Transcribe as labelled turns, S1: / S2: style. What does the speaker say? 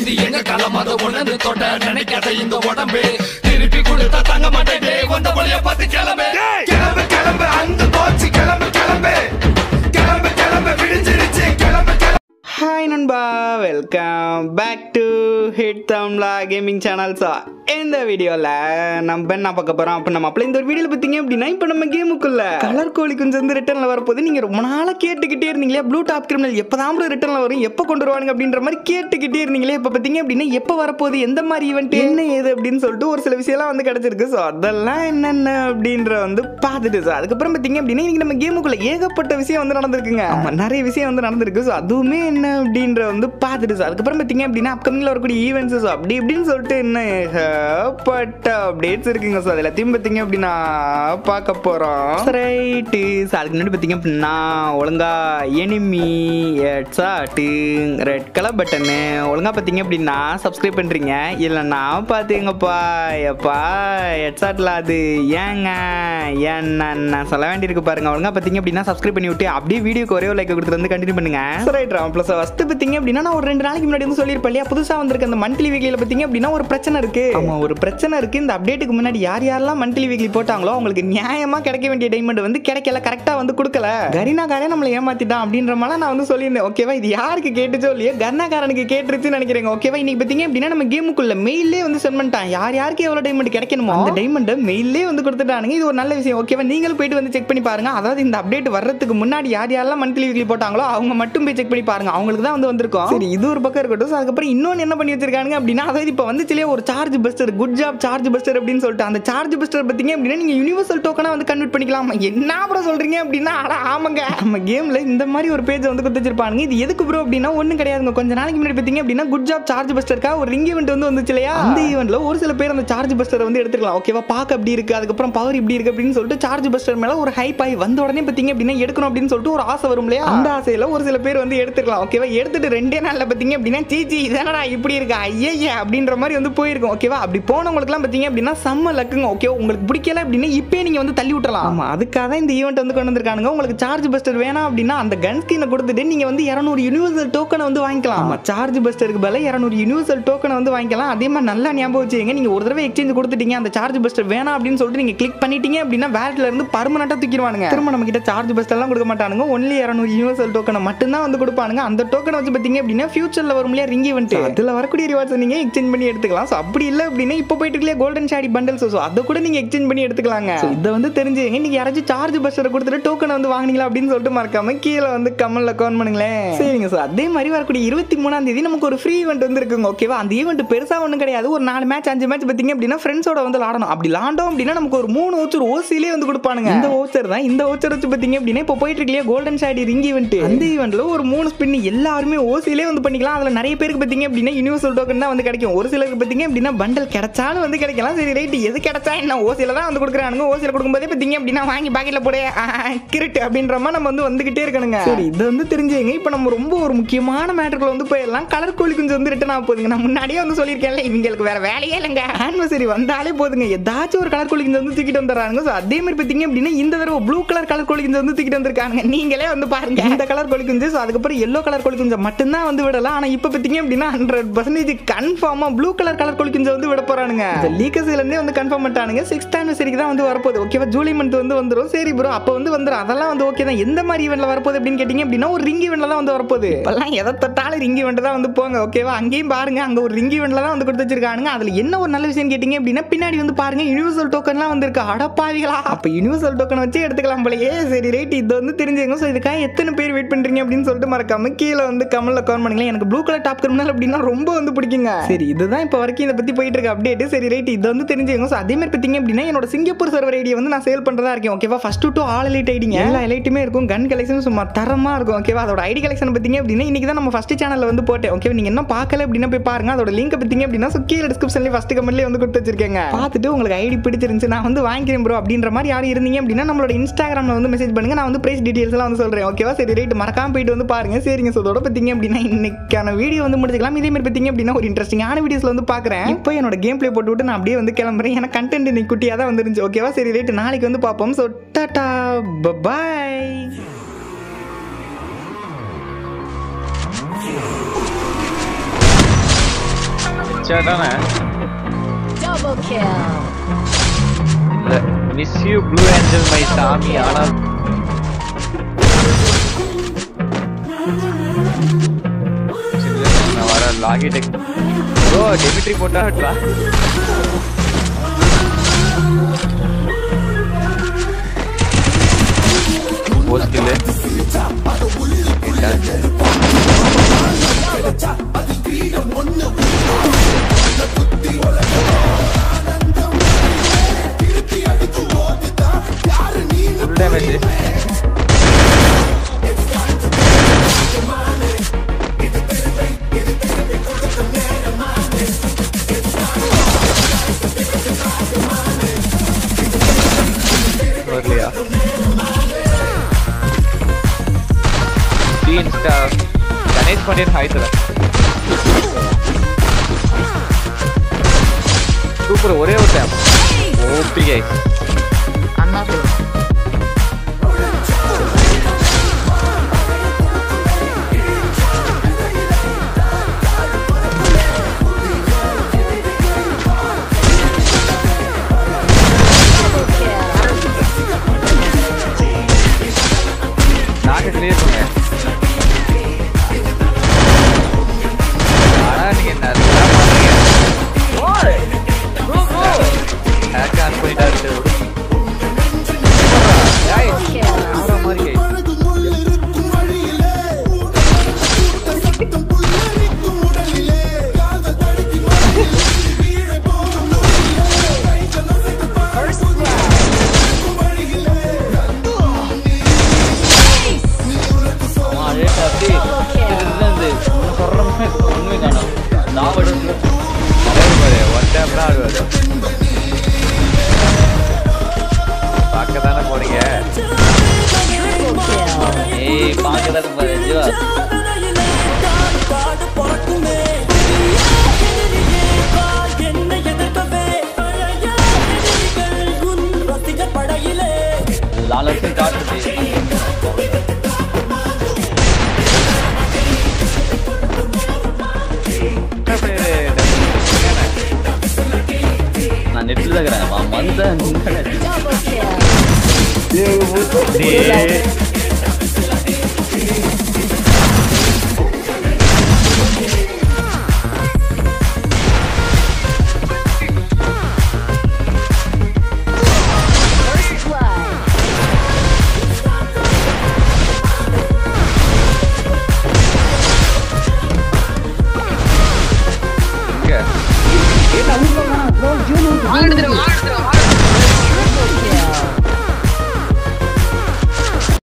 S1: இது எங்க களம் அதை உணர்ந்து தொட்ட நினைக்காத இந்த உடம்பு திருப்பி கொடுத்தா தங்க மாட்டேன் வந்த வழிய பார்த்து கிளம்பு கிளம்பு கிளம்பு அந்த போச்சு கிளம்பு கிளம்பு கிளம்பு கிளம்பு விடிஞ்சிருச்சு கிளம்பு கிளம்பு
S2: ஹாய் நண்பா welcome back to hit Tamizha gaming சேனல்ஸா இந்த வீடியோவில் நம்ம என்ன பார்க்க போகிறோம் அப்போ நம்ம அப்பல இந்த ஒரு வீடியோவில் பார்த்தீங்க அப்படின்னா இப்போ நம்ம கேமுக்குள்ள கலர் கோழி கொஞ்சம் வந்து ரிட்டர்னில் வரப்போது நீங்கள் ரொம்ப நாளாக கேட்டுக்கிட்டே இருந்தீங்களே ப்ளூ டாப் கிரிமினல் எப்போ தான் ரிட்டர்னில் வரும் எப்போ கொண்டு வருவாங்க அப்படின்ற மாதிரி கேட்டுக்கிட்டே இருந்தீங்களே இப்போ பார்த்தீங்க அப்படின்னா எப்போ வரப்போகுது எந்த மாதிரி ஈவெண்ட் என்ன ஏது அப்படின்னு சொல்லிட்டு ஒரு சில விஷயம்லாம் வந்து கிடச்சிருக்கு ஸோ அதெல்லாம் என்னென்ன அப்படின்ற வந்து பார்த்துட்டு ஸோ அதுக்கப்புறம் பார்த்தீங்க அப்படின்னா இன்னைக்கு நம்ம கேமுக்குள்ள ஏகப்பட்ட விஷயம் வந்து நடந்திருக்குங்க ஆமா நிறைய விஷயம் வந்து நடந்திருக்கு ஸோ அதுவுமே என்ன அப்படின்ற வந்து பார்த்துட்டு ஸோ அதுக்கப்புறம் பார்த்தீங்க அப்படின்னா அப்கமிங்கில் வரக்கூடிய ஈவெண்ட்ஸ் ஸோ அப்படி இப்படின்னு சொல்லிட்டு என்ன ஏகப்பட்ட அப்டேட்ஸ் இருக்குங்க ஸோ அது எல்லாத்தையும் பார்த்தீங்க அப்படின்னா பார்க்க போகிறோம் ரைட்டு ஸோ அதுக்கு முன்னாடி பார்த்தீங்க அப்படின்னா ஒழுங்கா enemy headshot red colour button ஒழுங்கா பார்த்தீங்க அப்படின்னா சப்ஸ்கிரைப் பண்ணுறீங்க இல்லைன்னா பார்த்தீங்கப்பா எப்பா ஹெட்ஸாட்டில் அது ஏங்க என்ன நான் சொல்ல வேண்டியிருக்கு பாருங்க ஒழுங்கா பார்த்தீங்க அப்படின்னா சப்ஸ்கிரைப் பண்ணி விட்டு அப்படியே வீடியோக்கு ஒரே ஒரு லைக் கொடுத்துட்டு வந்து கண்டினியூ பண்ணுங்க ரைட் ப்ளஸ் ஃபஸ்ட்டு பார்த்தீங்க அப்படின்னா நான் ஒரு ரெண்டு நாளைக்கு முன்னாடி வந்து சொல்லியிருப்பேன் இல்லையா புதுசாக வந்திருக்க அந்த மந்த்லி வீக்லியில் பார்த்தீங்க அப்படின்னா ஒரு பிரச்சனை இருக்கு ஆமா ஒரு பிரச்சனை இருக்கு இந்த அப்டேட்டுக்கு முன்னாடி யார் யாரெல்லாம் மந்த்லி வீக்லி போட்டாங்களோ அவங்களுக்கு நியாயமா கிடைக்க வேண்டிய டைமண்ட் வந்து கிடைக்கல கரெக்டா வந்து கொடுக்கல கரினாக்காரே நம்மளை ஏமாத்திட்டான் அப்படின்ற மாதிரி நான் வந்து சொல்லியிருந்தேன் ஓகேவா இது யாருக்கு கேட்டுச்சோ இல்லையோ கர்ணாக்காரனுக்கு கேட்டுருச்சுன்னு நினைக்கிறேன் ஓகேவா இன்னைக்கு பார்த்தீங்க அப்படின்னா நம்ம கேமுக்குள்ள மெயிலே வந்து சென்ட் பண்ணிட்டான் யார் யாருக்கு எவ்வளவு டைமண்ட் கிடைக்கணுமோ அந்த டைமண்ட் மெயிலே வந்து கொடுத்துட்டானுங்க இது ஒரு நல்ல விஷயம் ஓகேவா நீங்களும் போயிட்டு வந்து செக் பண்ணி பாருங்க அதாவது இந்த அப்டேட் வர்றதுக்கு முன்னாடி யார் யாரெல்லாம் மந்த்லி வீக்லி போட்டாங்களோ அவங்க மட்டும் போய் செக் பண்ணி பாருங்க அவங்களுக்கு தான் வந்து வந்திருக்கும் சரி இது ஒரு பக்கம் இருக்கட்டும் So, அதுக்கப்புறம் இன்னொன்று என்ன பண்ணி வச்சிருக்காங்க அப்படின்னா அதாவது இப்போ வந்துச்சுலே ஒரு charge buster good job charge buster அப்படின்னு சொல்லிட்டு அந்த சார்ஜ் பஸ்டர் பார்த்தீங்க அப்படின்னா நீங்க யூனிவர்சல் டோக்கனா வந்து கன்வெர்ட் பண்ணிக்கலாம் என்ன ப்ரோ சொல்றீங்க அப்படின்னா அட ஆமாங்க நம்ம கேம்ல இந்த மாதிரி ஒரு பேஜ் வந்து கொடுத்து வச்சிருப்பாங்க இது எதுக்கு ப்ரோ அப்படின்னா ஒன்றும் கிடையாதுங்க கொஞ்ச நாளைக்கு முன்னாடி பார்த்தீங்க அப்படின்னா குட் ஜாப் சார்ஜ் பஸ்டருக்கா ஒரு ரிங் ஈவெண்ட் வந்து வந்துச்சு இல்லையா அந்த ஈவெண்ட்ல ஒரு சில பேர் அந்த சார்ஜ் பஸ்டரை வந்து எடுத்துக்கலாம் ஓகேவா பார்க்க அப்படி இருக்கு அதுக்கப்புறம் பவர் இப்படி இருக்கு அப்படின்னு சொல்லிட்டு சார்ஜ் பஸ்டர் மேல ஒரு ஹைப் ஆகி வந்த உடனே பார்த்தீங்க அப்படின்னா எடுக்கணும் அப்படின்னு சொல்லிட்டு ஒரு ஆசை வரும் இல்லையா அந்த ஆசையில ஒரு சில பேர் வந்து எடுத்துக்கலாம் ஓகேவா எடுத்துட்டு ரெண்டே நாள்ல பார்த்தீங்க அப்படின்னா சீச்சி இதனடா இப்படி இருக்கா ஐயே அப்படின்ற மாதிரி வந்து போயிருக்கும் ஓகேவா அப்படி போனவங்களுக்குலாம் பார்த்தீங்க அப்படின்னா செம்ம லக்குங்க ஓகே உங்களுக்கு பிடிக்கல அப்படின்னா இப்பே நீங்க வந்து தள்ளி விட்டுறலாம் ஆமா அதுக்காக தான் இந்த ஈவெண்ட் வந்து கொண்டு வந்திருக்கானுங்க உங்களுக்கு சார்ஜ் பஸ்டர் வேணாம் அப்படின்னா அந்த கன் ஸ்கினை கொடுத்துட்டு நீங்க வந்து இரநூறு யூனிவர்சல் டோக்கனை வந்து வாங்கிக்கலாம் ஆமா சார்ஜ் பஸ்டருக்கு பதிலா இரநூறு யூனிவர்சல் டோக்கனை வந்து வாங்கிக்கலாம் அதே மாதிரி நல்லா ஞாபகம் வச்சுங்க நீங்க ஒரு தடவை எக்ஸ்சேஞ்ச் கொடுத்துட்டீங்க அந்த சார்ஜ் பஸ்டர் வேணாம் அப்படின்னு சொல்லிட்டு நீங்க கிளிக் பண்ணிட்டீங்க அப்படின்னா வேலட்ல இருந்து பர்மனண்டா தூக்கிடுவானுங்க திரும்ப நம்ம கிட்ட சார்ஜ் பஸ்டர் எல்லாம் கொடுக்க மாட்டானுங்க ஒன்லி இரநூறு யூனிவர்சல் டோக்கனை மட்டும்தான் வந்து கொடுப்பானுங்க அந்த டோக்கனை வச்சு பார்த்தீங்க அப்படின்னா ஃபியூச்சர்ல வரும் இல்லையா ரிங் ஈவெண்ட் அதுல வரக்கூடிய ரிவார்ட்ஸ் நீங்க எக்ஸ்சேஞ்ச் பண்ணி எடுத்துக்கலாம் ஸோ அப்படி இல்லை அப்படின்னா இப்போ போயிட்டு இருக்கலையா கோல்டன் ஷாடி பண்டல்ஸ் ஸோ அதை கூட நீங்க எக்ஸ்சேஞ்ச் பண்ணி எடுத்துக்கலாங்க So, இதை வந்து தெரிஞ்சுங்க நீங்க யாராச்சும் சார்ஜ் பஸ்டர் கொடுத்துட்டு டோக்கன் வந்து வாங்குனீங்களா அப்படின்னு சொல்லிட்டு மறக்காம கீழே வந்து கமெண்ட்ல கமெண்ட் பண்ணுங்களேன் சரிங்க சார் அதே மாதிரி வரக்கூடிய இருபத்தி மூணாம் தேதி நமக்கு ஒரு ஃப்ரீ ஈவெண்ட் வந்து இருக்குங்க ஓகேவா அந்த ஈவெண்ட் பெருசா ஒன்றும் கிடையாது ஒரு நாலு மேட்ச் அஞ்சு மேட்ச் பார்த்தீங்க அப்படின்னா ஃப்ரெண்ட்ஸோட வந்து விளாடணும் அப்படி விளாண்டோம் அப்படின்னா நமக்கு ஒரு மூணு ஓச்சர் ஓசிலே வந்து கொடுப்பானுங்க இந்த ஓச்சர் தான் இந்த ஓச்சர் வச்சு பார்த்தீங்க அப்படின்னா இப்போ போயிட்டு இருக்கலையா கோல்டன் ஷாடி ரிங் ஈவெண்ட் அந்த ஈவெண்ட்ல ஒரு மூணு ஸ்பின் எல்லாருமே ஓசிலே வந்து பண்ணிக்கலாம் அதுல நிறைய பேருக்கு பார்த்தீங்க அப்படின்னா யூனிவர்சல் டோக்கன் தான் வந்து கிடைக்கும் ஒரு சிலருக்கு பார்த்தீங்க அப்படின்னா பண்டல் கிடைச்சாலும் வந்து கிடைக்கலாம் சரி ரைட் எது கிடைச்சா என்ன ஓசியில தான் வந்து கொடுக்குறானுங்க ஓசியில கொடுக்கும்போதே பார்த்தீங்க அப்படின்னா வாங்கி பாக்கெட்ல போட கிரிட் அப்படின்ற மாதிரி நம்ம வந்து வந்துகிட்டே இருக்கணுங்க சரி இதை வந்து தெரிஞ்சுங்க இப்போ நம்ம ரொம்ப ஒரு முக்கியமான மேட்டருக்குள்ள வந்து போயிடலாம் கலர் கோழி குஞ்சு வந்து ரிட்டர்ன் ஆக போகுதுங்க நான் முன்னாடியே வந்து சொல்லியிருக்கேன்ல இவங்களுக்கு வேற வேலையே இல்லைங்க ஆனிவர்சரி வந்தாலே போதுங்க ஏதாச்சும் ஒரு கலர் கோழி குஞ்சு வந்து தூக்கிட்டு வந்துடுறாங்க ஸோ அதே மாதிரி பார்த்தீங்க அப்படின்னா இந்த தடவை ப்ளூ கலர் கலர் கோழி குஞ்சு வந்து தூக்கிட்டு வந்திருக்காங்க நீங்களே வந்து பாருங்க இந்த கலர் கோழி குஞ்சு ஸோ அதுக்கப்புறம் எல்லோ கலர் கோழி குஞ்சு மட்டும்தான் வந்து விடலாம் ஆனால் இப்போ பார்த்தீங்க அப்படின்னா ஹண்ட்ரட் பர்சன்டேஜ் கன்ஃபார்மாக ப்ளூ கலர் கலர் கோழி குஞ்சு வந்து விட போறானுங்க இந்த லீக்கஸ்லேருந்தே வந்து கன்ஃபார்ம் பண்ணிட்டானுங்க சிக்ஸ்த் ஆனிவர்சரிக்கு தான் வந்து வரப்போகுது ஓகேவா ஜூலை மந்த் வந்து வந்துடும் சரி ப்ரோ அப்போ வந்து வந்துடும் அதெல்லாம் வந்து ஓகே தான் எந்த மாதிரி ஈவெண்ட்ல வரப்போகுது அப்படின்னு கேட்டிங்க அப்படின்னா ஒரு ரிங் ஈவெண்ட்ல தான் வந்து வரப்போகுது இப்பெல்லாம் எதை தொட்டாலும் ரிங் ஈவெண்ட் தான் வந்து போங்க ஓகேவா அங்கேயும் பாருங்க அங்கே ஒரு ரிங் ஈவெண்ட்ல தான் வந்து கொடுத்து வச்சிருக்கானுங்க அதில் என்ன ஒரு நல்ல விஷயம் கேட்டிங்க அப்படின்னா பின்னாடி வந்து பாருங்க யூனிவர்சல் டோக்கன்லாம் வந்திருக்கு அடப்பாவிகளா அப்போ யூனிவர்சல் டோக்கன் வச்சு எடுத்துக்கலாம் போலயே சரி ரைட் இது வந்து தெரிஞ்சுங்க ஸோ இதுக்காக எத்தனை பேர் வெயிட் பண்றீங்க அப்படின்னு சொல்லிட்டு மறக்காம கீழே வந்து கமெண்ட்ல கமெண்ட் பண்ணுங்களேன் எனக்கு ப்ளூ கலர் டாப் கிரிமினல் அப்படின்னா ரொம்ப வந்து பிடிக்குங்க சரி இதுதான் இப்போ வரைக்கும் இதை பத்தி போயிட்டு இருக்க அப்டேட் சரி ரைட் இது வந்து தெரிஞ்சுங்க ஸோ அதே மாதிரி பார்த்தீங்க அப்படின்னா என்னோட சிங்கப்பூர் சர்வர் ஐடியை வந்து நான் சேல் பண்றதா இருக்கேன் ஓகேவா ஃபர்ஸ்ட் டு ஆல் எலைட் ஐடிங்க எல்லா எலைட்டுமே இருக்கும் கன் கலெக்ஷன் சும்மா தரமா இருக்கும் ஓகேவா அதோட ஐடி கலெக்ஷன் பார்த்தீங்க அப்படின்னா இன்னைக்கு தான் நம்ம ஃபர்ஸ்ட் சேனல்ல வந்து போட்டேன் ஓகே நீங்க இன்னும் பார்க்கல அப்படின்னா போய் பாருங்க அதோட லிங்க் பார்த்தீங்க அப்படின்னா so கீழே டிஸ்கிரிப்ஷன்லேயே ஃபர்ஸ்ட் கமெண்ட்லேயே வந்து கொடுத்து வச்சிருக்கேங்க பார்த்துட்டு உங்களுக்கு ஐடி பிடிச்சிருந்துச்சு நான் வந்து வாங்கிக்கிறேன் ப்ரோ அப்படின்ற மாதிரி யாரும் இருந்தீங்க அப்படின்னா நம்மளோட இன்ஸ்டாகிராமில் வந்து மெசேஜ் பண்ணுங்க நான் வந்து பிரைஸ் டீடைல்ஸ் எல்லாம் வந்து சொல்றேன் ஓகேவா சரி ரைட் மறக்காம போயிட்டு வந்து பாருங்க சரிங்க ஸோ அதோட பார்த்தீங்க அப்படின்னா இன்னைக்கான வீடியோ வந்து முடிச்சுக்கலாம் இதே மாதிரி பார்த்தீங்க அப்படின்னா ஒரு இன்ட்ரெஸ்டிங்கான வீடியோஸ்ல வந்து பார்க்குறேன் இப்போ என்னோட கேம் ப்ளே போட்டு விட்டு நான் அப்படியே வந்து கிளம்புறேன் ஏன்னா கண்டென்ட் இன்னைக்கு குட்டியாக தான் வந்துருந்துச்சு ஓகேவா சரி ரைட் நாளைக்கு வந்து பார்ப்போம் ஸோ டாடா பாய்
S3: ஹெட்ஷாட்டானே
S4: Double kill.
S3: இல்ல miss you blue angel my சாமி ஆனால் சரி, நான் வர லாகிடெக் ப்ரோ டெமிட்ரி போட்டா ட்ரா போஸ்டில் ஃபுல் டேமேஜ் வரலையா T insta Ganesh Pandian hi தரேன் சூப்பர் ஒரே ஒரு டைம் ஓபி கை
S4: Another. Double kill.
S3: நாங்க கிளியர் பண்ண ஆனா நீங்க நல்லா பண்றீங்க ஹேக் ஆன் பண்ணிட்டா இருக்கு ஏய்
S4: Kill.
S3: ஆற மாதிரி கை
S4: First blood. Double kill.
S3: அதே மாதிரி ஒன் டேப் தான் ஆடுவாரு பார்க்க தானே போறீங்க
S4: Triple kill.
S5: ஏய் பாக்கதான் பாரு ஜீவா லாலட்சுமி காட்டுச்சு
S3: என்ன பேரு?
S5: நான் நெட்ல தான் இருக்கிறேன் அவன் வந்தேன்
S4: Double kill.
S3: டேய்.
S4: First blood.
S3: இங்க.
S6: வாங்க எடுத்துரு வாங்க எடுத்துரு